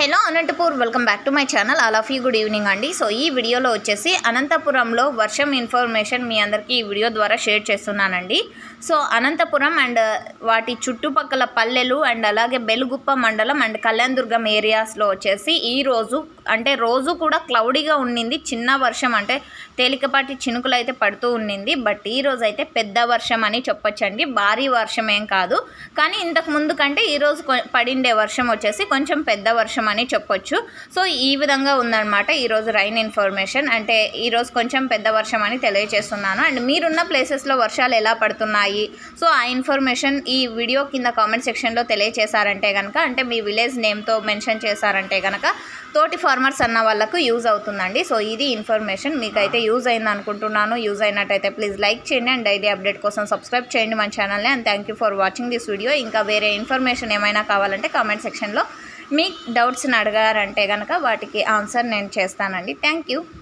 hello Anantapur welcome back to my channel all of you good evening అండి so ఈ వీడియోలో వచ్చేసి అనంతపురంలో వర్షం ఇన్ఫర్మేషన్ మీ అందరికీ ఈ వీడియో ద్వారా షేర్ చేస్తున్నానండి సో అనంతపురం అండ్ వాటి చుట్టుపక్కల పల్లెలు అండ్ అలాగే బెలుగుప్ప మండలం అండ్ కళ్యాణదుర్గం ఏరియాస్లో వచ్చేసి ఈ రోజు అంటే రోజు కూడా క్లౌడీగా ఉండింది చిన్న వర్షం అంటే తేలికపాటి చినుకులు అయితే పడుతూ ఉండింది బట్ ఈ రోజు అయితే పెద్ద వర్షం అని చెప్పొచ్చండి భారీ వర్షం ఏం కాదు కానీ ఇంతకు ముందు కంటే ఈరోజు కొ- పడిండే వర్షం వచ్చేసి కొంచెం పెద్ద వర్షం అని చెప్పొచ్చు సో ఈ విధంగా ఉందన్నమాట ఈరోజు రైన్ ఇన్ఫర్మేషన్ అంటే ఈరోజు కొంచెం పెద్ద వర్షం అని తెలియజేస్తున్నాను అండ్ మీరున్న ప్లేసెస్లో వర్షాలు ఎలా పడుతున్నాయి సో ఆ ఇన్ఫర్మేషన్ ఈ వీడియో కింద కామెంట్ సెక్షన్లో తెలియచేశారంటే కనుక అంటే మీ విలేజ్ నేమ్తో మెన్షన్ చేశారంటే కనుక తోటి ఫార్మర్స్ అన్న వాళ్ళకు యూజ్ అవుతుందండి సో ఇది ఇన్ఫర్మేషన్ మీకైతే యూజ్ అయింది అనుకుంటున్నాను యూజ్ అయినట్టయితే ప్లీజ్ లైక్ చేయండి అండ్ డైలీ అప్డేట్ కోసం సబ్స్క్రైబ్ చేయండి మన ఛానల్ని and thank you for watching this video ఇంకా వేరే ఇన్ఫర్మేషన్ ఏమైనా కావాలంటే కామెంట్ సెక్షన్లో మీ డౌట్స్ని అడిగారంటే కనుక వాటికి ఆన్సర్ నేను చేస్తానండి థ్యాంక్ యూ